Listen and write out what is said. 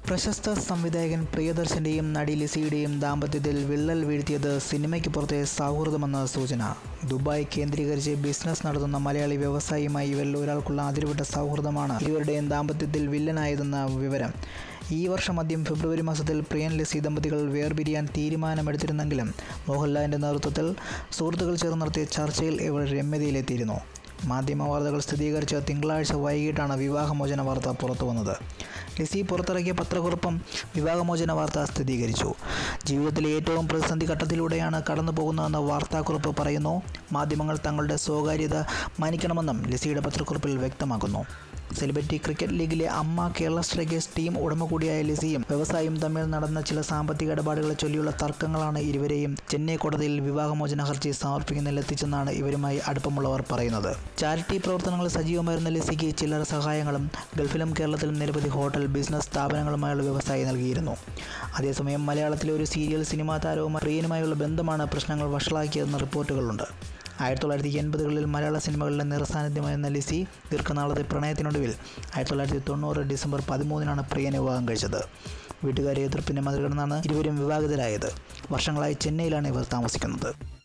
പ്രശസ്ത സംവിധായകൻ പ്രിയദർശൻ്റെയും നടി ലിസിയുടെയും ദാമ്പത്യത്തിൽ വിള്ളൽ വീഴ്ത്തിയത് സിനിമയ്ക്ക് പുറത്തെ സൗഹൃദമെന്ന സൂചന ദുബായ് കേന്ദ്രീകരിച്ച് ബിസിനസ് നടത്തുന്ന മലയാളി വ്യവസായിയുമായി ഇവരിൽ ഒരാൾക്കുള്ള അതിരുവിട്ട സൗഹൃദമാണ് ഇരുവരുടെയും ദാമ്പത്യത്തിൽ വില്ലനായതെന്ന വിവരം ഈ വർഷം മധ്യം ഫെബ്രുവരി മാസത്തിൽ പ്രിയൻ ലിസി ദമ്പതികൾ വേർപിരിയാൻ തീരുമാനമെടുത്തിരുന്നെങ്കിലും മോഹൻലാലിൻ്റെ നേതൃത്വത്തിൽ സുഹൃത്തുക്കൾ ചേർന്ന് നടത്തിയ ചർച്ചയിൽ ഇവർ രമ്യതയിലെത്തിയിരുന്നു മാധ്യമ വാർത്തകൾ സ്ഥിരീകരിച്ച തിങ്കളാഴ്ച വൈകിട്ടാണ് വിവാഹമോചന വാർത്ത പുറത്തു വന്നത് ലിസി പുറത്തിറക്കിയ പത്രക്കുറിപ്പും വിവാഹമോചന വാർത്ത സ്ഥിരീകരിച്ചു ജീവിതത്തിലെ ഏറ്റവും പ്രതിസന്ധി ഘട്ടത്തിലൂടെയാണ് കടന്നു പോകുന്നതെന്ന് വാർത്താക്കുറിപ്പ് പറയുന്നു മാധ്യമങ്ങൾ തങ്ങളുടെ സ്വകാര്യത മാനിക്കണമെന്നും ലിസിയുടെ പത്രക്കുറിപ്പിൽ വ്യക്തമാക്കുന്നു സെലിബ്രിറ്റി ക്രിക്കറ്റ് ലീഗിലെ അമ്മ കേരള സ്ട്രൈക്കേഴ്സ് ടീം ഉടമ കൂടിയായ ലിസിയും വ്യവസായിയും തമ്മിൽ നടന്ന ചില സാമ്പത്തിക ഇടപാടുകളെ ചൊല്ലിയുള്ള തർക്കങ്ങളാണ് ഇരുവരെയും ചെന്നൈ കോടതിയിൽ വിവാഹമോചന ഹർജി സമർപ്പിക്കുന്നതിലെത്തിച്ചെന്നാണ് ഇവരുമായി അടുപ്പമുള്ളവർ പറയുന്നത് ചാരിറ്റി പ്രവർത്തനങ്ങളിൽ സജീവമായിരുന്ന ലിസിക്ക് ചില്ലറ സഹായങ്ങളും ഗൾഫിലും കേരളത്തിലും നിരവധി ഹോട്ടൽ ബിസിനസ് സ്ഥാപനങ്ങളുമായുള്ള വ്യവസായി നൽകിയിരുന്നു അതേസമയം മലയാളത്തിലെ ഒരു സീരിയൽ സിനിമാ താരവുമായി പ്രിയനുമായുള്ള ബന്ധമാണ് പ്രശ്നങ്ങൾ വഷളാക്കിയതെന്ന് റിപ്പോർട്ടുകളുണ്ട് ആയിരത്തി തൊള്ളായിരത്തി എൺപതുകളിൽ മലയാള സിനിമകളിലെ നിറസാന്നിധ്യമായിരുന്ന ലിസി ദീർഘനാളത്തെ പ്രണയത്തിനൊടുവിൽ ആയിരത്തി തൊള്ളായിരത്തി തൊണ്ണൂറ് ഡിസംബർ പതിമൂന്നിനാണ് പ്രിയനെ വിവാഹം കഴിച്ചത് വീട്ടുകാരെ എതിർപ്പിനെ മറികടന്നാണ് ഇരുവരും വിവാഹിതരായത് വർഷങ്ങളായി ചെന്നൈയിലാണ് ഇവർ താമസിക്കുന്നത്